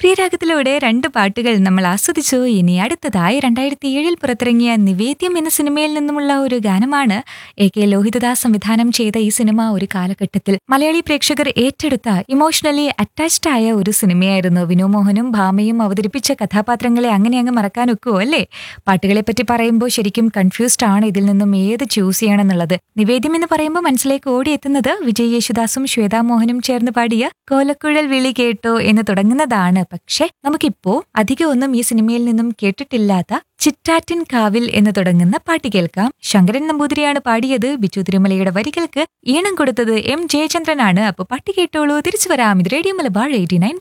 പ്രിയരാഗത്തിലൂടെ രണ്ട് പാട്ടുകൾ നമ്മൾ ആസ്വദിച്ചു ഇനി അടുത്തതായി രണ്ടായിരത്തി ഏഴിൽ പുറത്തിറങ്ങിയ നിവേദ്യം എന്ന സിനിമയിൽ നിന്നുമുള്ള ഒരു ഗാനമാണ് എ കെ ലോഹിതദാസ് സംവിധാനം ചെയ്ത ഈ സിനിമ ഒരു കാലഘട്ടത്തിൽ മലയാളി പ്രേക്ഷകർ ഏറ്റെടുത്ത ഇമോഷണലി അറ്റാച്ച്ഡ് ആയ ഒരു സിനിമയായിരുന്നു വിനു മോഹനും ഭാമയും അവതരിപ്പിച്ച കഥാപാത്രങ്ങളെ അങ്ങനെ അങ്ങ് മറക്കാൻ ഒക്കുമോ അല്ലേ പാട്ടുകളെ പറ്റി പറയുമ്പോൾ ശരിക്കും കൺഫ്യൂസ്ഡ് ആണ് ഇതിൽ നിന്നും ഏത് ചൂസ് ചെയ്യണമെന്നുള്ളത് നിവേദ്യം എന്ന് പറയുമ്പോൾ മനസ്സിലേക്ക് ഓടിയെത്തുന്നത് വിജയ് യേശുദാസും ശ്വേതാ മോഹനും ചേർന്ന് പാടിയ കോലക്കുഴൽ വിളി കേട്ടോ എന്ന് തുടങ്ങുന്നതാണ് പക്ഷെ നമുക്കിപ്പോ അധികം ഒന്നും ഈ സിനിമയിൽ നിന്നും കേട്ടിട്ടില്ലാത്ത ചിറ്റാറ്റിൻ കാവിൽ എന്ന് തുടങ്ങുന്ന പാട്ട് കേൾക്കാം ശങ്കരൻ നമ്പൂതിരിയാണ് പാടിയത് ബിജു തിരുമലയുടെ വരികൾക്ക് ഈണം കൊടുത്തത് എം ജയചന്ദ്രനാണ് അപ്പൊ പാട്ട് കേട്ടോളൂ തിരിച്ചു വരാം ഇത് റേഡിയോ മലബാർ എയ്റ്റി നയൻ